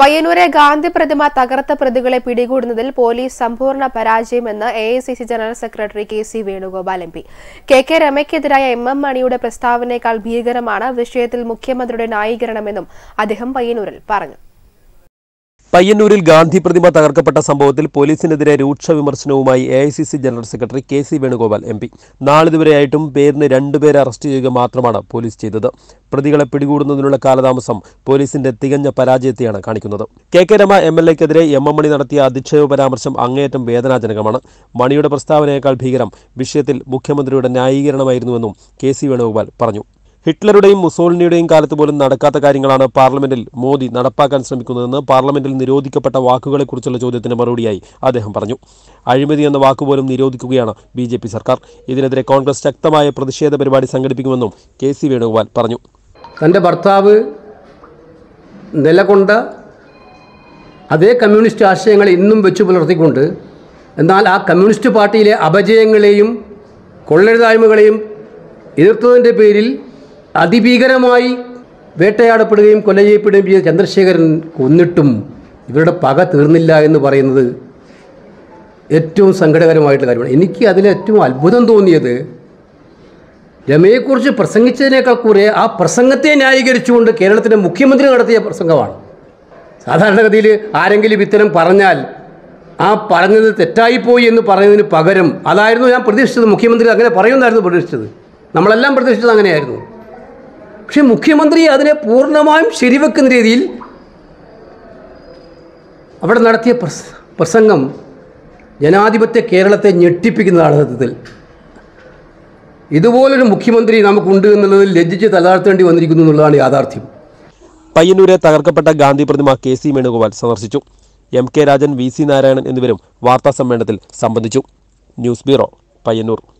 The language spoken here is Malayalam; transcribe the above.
പയ്യന്നൂരെ ഗാന്ധി പ്രതിമ തകർത്ത പ്രതികളെ പിടികൂടുന്നതിൽ പോലീസ് സമ്പൂർണ്ണ പരാജയമെന്ന് A general secretary K C Venugopal M P K K രമയ്ക്കെതിരായ എം എം മണിയുടെ പ്രസ്താവനയേക്കാൾ ഭീകരമാണ് വിഷയത്തിൽ മുഖ്യമന്ത്രിയുടെ ന്യായീകരണമെന്നും അദ്ദേഹം പയ്യന്നൂരിൽ പറഞ്ഞു പയ്യന്നൂരിൽ ഗാന്ധി പ്രതിമ തകർക്കപ്പെട്ട സംഭവത്തിൽ പോലീസിനെതിരെ രൂക്ഷ വിമർശനവുമായി A I C C general secretary K C Venugopal M P നാളിതുവരെയായിട്ടും പേരിന് രണ്ടുപേരെ അറസ്റ്റ് ചെയ്യുക മാത്രമാണ് പോലീസ് ചെയ്തത് പ്രതികളെ പിടികൂടുന്നതിനുള്ള കാലതാമസം പോലീസിന്റെ തികഞ്ഞ പരാജയത്തെയാണ് കാണിക്കുന്നത് K K Rama M L എക്കെതിരെ എം എം മണി നടത്തിയ അധിക്ഷേപ പരാമർശം അങ്ങേയറ്റം വേദനാജനകമാണ് മണിയുടെ പ്രസ്താവനയേക്കാൾ ഭീകരം വിഷയത്തിൽ മുഖ്യമന്ത്രിയുടെ ന്യായീകരണമായിരുന്നുവെന്നും കെ സി വേണുഗോപാൽ പറഞ്ഞു ഹിറ്റ്ലറുടെയും മുസോളിനിയുടെയും കാലത്ത് പോലും നടക്കാത്ത കാര്യങ്ങളാണ് പാർലമെന്റിൽ മോദി നടപ്പാക്കാൻ ശ്രമിക്കുന്നതെന്ന് പാർലമെന്റിൽ നിരോധിക്കപ്പെട്ട വാക്കുകളെക്കുറിച്ചുള്ള ചോദ്യത്തിന് മറുപടിയായി അദ്ദേഹം പറഞ്ഞു അഴിമതി എന്ന വാക്കുപോലും നിരോധിക്കുകയാണ് ബി ജെ പി സർക്കാർ ഇതിനെതിരെ കോൺഗ്രസ് ശക്തമായ പ്രതിഷേധ പരിപാടി സംഘടിപ്പിക്കുമെന്നും കെ സി വേണുഗോപാൽ പറഞ്ഞു തൻ്റെ ഭർത്താവ് നിലകൊണ്ട അതേ കമ്മ്യൂണിസ്റ്റ് ആശയങ്ങൾ ഇന്നും വെച്ചു പുലർത്തിക്കൊണ്ട് എന്നാൽ ആ കമ്മ്യൂണിസ്റ്റ് പാർട്ടിയിലെ അപജയങ്ങളെയും കൊള്ളരുതായ്മകളെയും എതിർത്തതിൻ്റെ പേരിൽ അതിഭീകരമായി വേട്ടയാടപ്പെടുകയും കൊല ചെയ്യപ്പെടുകയും ചെയ്ത ചന്ദ്രശേഖരൻ കൊന്നിട്ടും ഇവരുടെ പക തീർന്നില്ല എന്ന് പറയുന്നത് ഏറ്റവും സങ്കടകരമായിട്ടുള്ള കാര്യമാണ് എനിക്ക് അതിൽ ഏറ്റവും അത്ഭുതം തോന്നിയത് രമയെക്കുറിച്ച് പ്രസംഗിച്ചതിനേക്കാൾ കൂടെ ആ പ്രസംഗത്തെ ന്യായീകരിച്ചുകൊണ്ട് കേരളത്തിൻ്റെ മുഖ്യമന്ത്രി നടത്തിയ പ്രസംഗമാണ് സാധാരണഗതിയിൽ ആരെങ്കിലും ഇത്തരം പറഞ്ഞാൽ ആ പറഞ്ഞത് തെറ്റായിപ്പോയി എന്ന് പറയുന്നതിന് പകരം അതായിരുന്നു ഞാൻ പ്രതീക്ഷിച്ചത് മുഖ്യമന്ത്രി അങ്ങനെ പറയുമെന്നായിരുന്നു പ്രതീക്ഷിച്ചത് നമ്മളെല്ലാം പ്രതീക്ഷിച്ചത് അങ്ങനെയായിരുന്നു പക്ഷേ മുഖ്യമന്ത്രി അതിനെ പൂർണ്ണമായും ശരിവെക്കുന്ന രീതിയിൽ അവിടെ നടത്തിയ പ്രസ പ്രസംഗം ജനാധിപത്യ കേരളത്തെ ഞെട്ടിപ്പിക്കുന്നതാണ് സത്യത്തിൽ ഇതുപോലൊരു മുഖ്യമന്ത്രി നമുക്കുണ്ട് എന്നുള്ളതിൽ ലജ്ജിച്ച് തലതാഴ്ത്തേണ്ടി വന്നിരിക്കുന്നു എന്നുള്ളതാണ് യാഥാർത്ഥ്യം പയ്യന്നൂരെ തകർക്കപ്പെട്ട ഗാന്ധി പ്രതിമ കെ സി വേണുഗോപാൽ സന്ദർശിച്ചു M K Rajan V C Narayanan എന്നിവരും വാർത്താ സമ്മേളനത്തിൽ സംബന്ധിച്ചു ന്യൂസ് ബ്യൂറോ പയ്യന്നൂർ